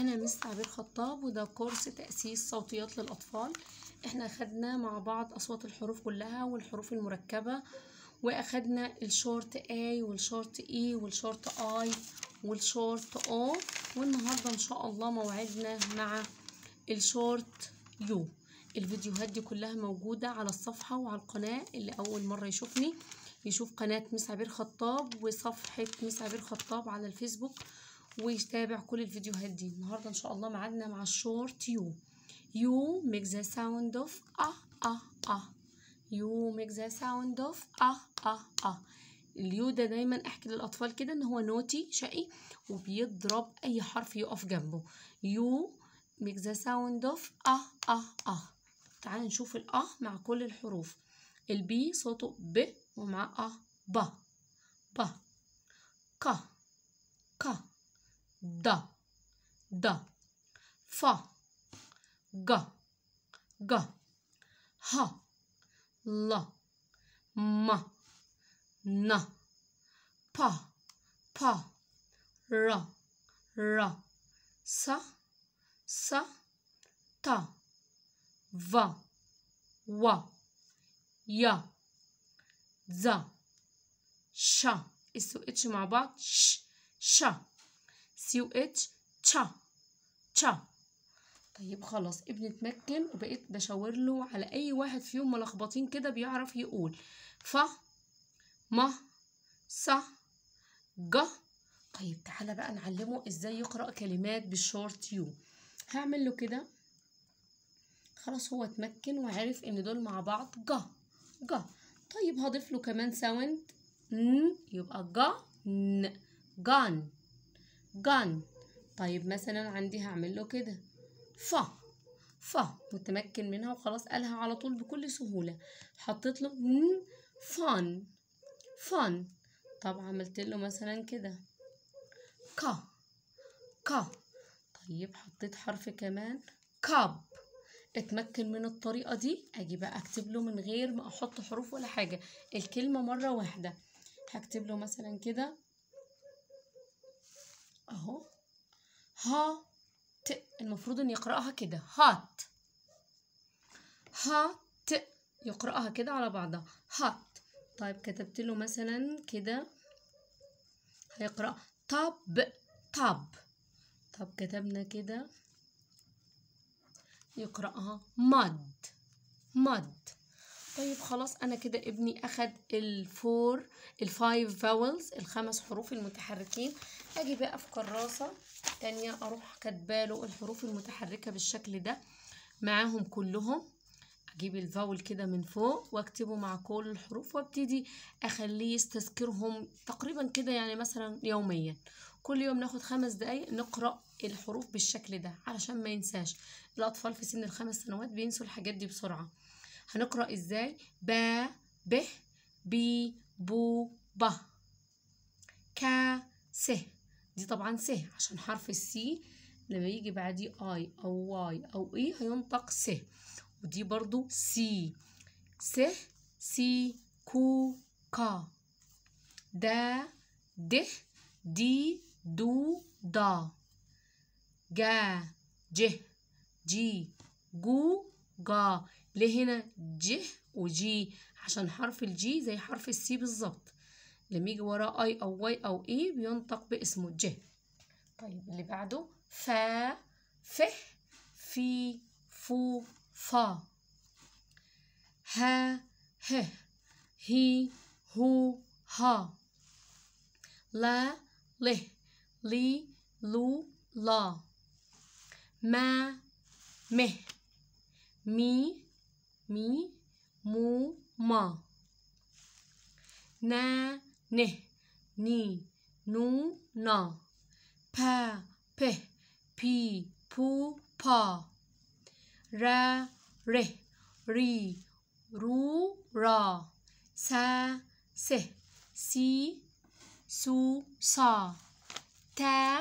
أنا مس عبير خطاب وده كورس تأسيس صوتيات للأطفال احنا أخدنا مع بعض أصوات الحروف كلها والحروف المركبة وأخدنا الشورت A والشورت E والشورت I والشورت O والنهاردة إن شاء الله موعدنا مع الشورت U الفيديوهات دي كلها موجودة على الصفحة وعلى القناة اللي أول مرة يشوفني يشوف قناة مس عبير خطاب وصفحة مس عبير خطاب على الفيسبوك ويتابع كل الفيديوهات دي النهاردة إن شاء الله معادنا مع الشورت يو يو make the sound of آه آه آه يو make the sound of آه آه آه اليو ده دايما احكي للأطفال كده إن هو نوتي شقي وبيضرب أي حرف يقف جنبه يو make the sound of آه آه آه تعال نشوف الآه مع كل الحروف البي صوته ب ومع آه ب ب ك ك د د ف ج ج ه ل م ن ب ب ر ر س س ت v و ي ز ش اس و اتش مع بعض ش ش سي و اتش تشا تشا طيب خلاص ابني اتمكن وبقيت بشاور له على اي واحد فيهم ملخبطين كده بيعرف يقول ف م س ج طيب تعالى بقى نعلمه ازاي يقرأ كلمات بالشورت يو هعمل له كده خلاص هو اتمكن وعرف ان دول مع بعض ج ج طيب هضيف له كمان ساوند ن يبقى جا ن جان جان طيب مثلا عندي هعمل له كده ف ف متمكن منها وخلاص قالها على طول بكل سهولة حطيت له ن فان فان طب عملت له مثلا كده ك ك طيب حطيت حرف كمان كاب اتمكن من الطريقة دي اجي بقى اكتب له من غير ما احط حروف ولا حاجة الكلمة مرة واحدة هكتب له مثلا كده اهو ها ت المفروض ان يقرأها كده هات هات يقرأها كده على بعضها هات طيب كتبت له مثلا كده هيقرأ طب طب طب كتبنا كده يقرأها مد مد طيب خلاص انا كده ابني اخد الفور الفايف فاولز الخمس حروف المتحركين اجي بقى في كراسة تانية اروح كاتباله الحروف المتحركة بالشكل ده معاهم كلهم اجيب الفاول كده من فوق واكتبه مع كل الحروف وابتدي اخليه يستذكرهم تقريبا كده يعني مثلا يوميا كل يوم ناخد خمس دقايق نقرأ الحروف بالشكل ده علشان ما ينساش الأطفال في سن الخمس سنوات بينسوا الحاجات دي بسرعة هنقرأ ازاي با ب بي بو ب كا س دي طبعا س عشان حرف السي لما يجي بعديه اي او واي او اي هينطق س ودي برضو سي س سي كو كا دا د دي دو دا جا ج جي جو جا ليه هنا ج وجي عشان حرف الجي زي حرف السي بالظبط لما يجي وراه اي او واي او اي بينطق باسمه ج طيب اللي بعده فا ف في فو فا ها ه هي هو ها لا له لي لو لا ما مه مي مي مو ما نا نه ني نو نا با به بي بو با را ره ري رو را سا سه سي سو صا تا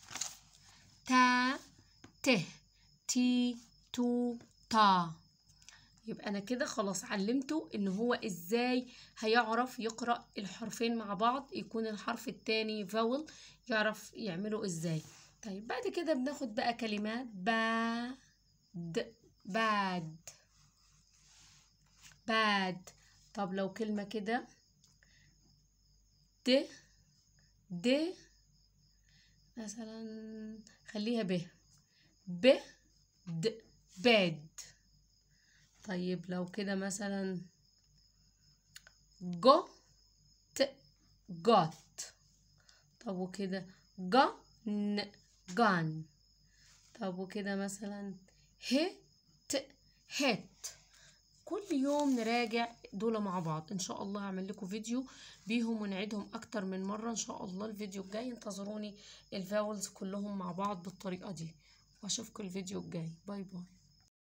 تا ته تي تو تا يبقى انا كده خلاص علمته ان هو ازاي هيعرف يقرأ الحرفين مع بعض يكون الحرف التاني فاول يعرف يعمله ازاي طيب بعد كده بناخد بقى كلمات با د باد باد طب لو كلمة كده د د مثلا خليها ب ب د باد طيب لو كده مثلا جو ت جوت طب وكده جا ن جان طب وكده مثلا هت هت كل يوم نراجع دول مع بعض ان شاء الله هعمل لكم فيديو بيهم ونعيدهم اكتر من مره ان شاء الله الفيديو الجاي انتظروني الفاولز كلهم مع بعض بالطريقه دي واشوفكم الفيديو الجاي باي باي